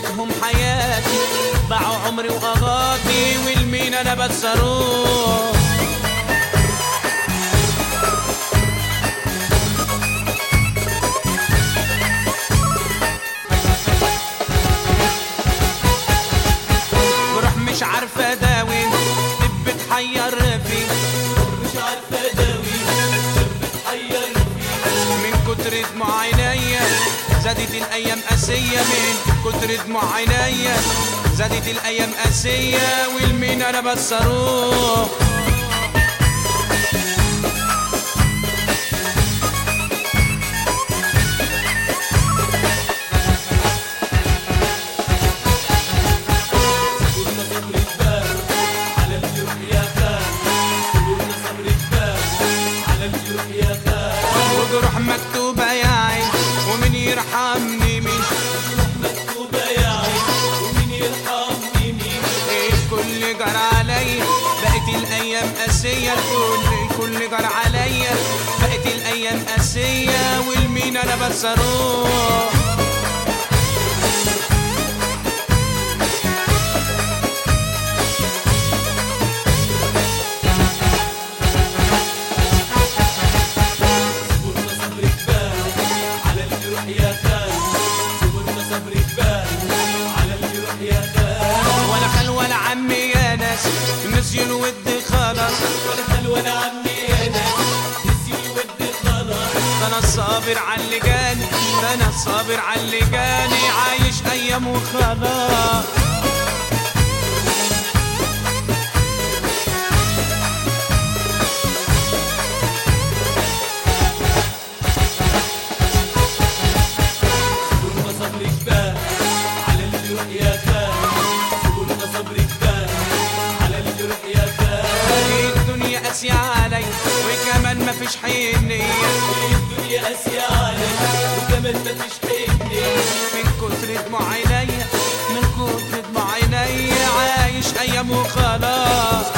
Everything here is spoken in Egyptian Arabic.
اديتهم حياتي باعوا عمري واغاطي والمين انا بسروه بروح مش عارفه اداوي طب تحير فيه مش عارفة اداوي بتحير من كتر دموع عينيا زادت الايام قاسيه من كتر دموع عينيا زادت الايام قاسيه والمين انا بسروه صبرنا صبر كبار على الجروح يا خال صبرنا صبر كبار على الجروح يا خال وجروح مكتوبه يا عين ومن يرحمني مين مكتوبة يا عين ومين يرحمني مين الكل جرى عليا بقت الايام قاسيه الكل الكل جرى عليا بقت الايام قاسيه والمين انا بسروه صبرنا صبر كبار على الجروح يا خال صبرنا صبر كبار على الجروح يا خال ولا خال ولا عمي يا ناس نسيوا الود خلاص ولا خال ولا عمي يا ناس نسي الود خلاص ده انا الصابر على اللي جاني ده انا الصابر على اللي جاني عايش ايام وخلاص صبرنا صبر كبار على الجروح يا خال صبرنا صبر كبار على الجروح يا خال الدنيا قاسية علي وكمان مفيش حنية الدنيا قاسية عليك وكمان مفيش حنية من كتر دموع عينيا من كتر دموع عينيا عايش ايام وخلاص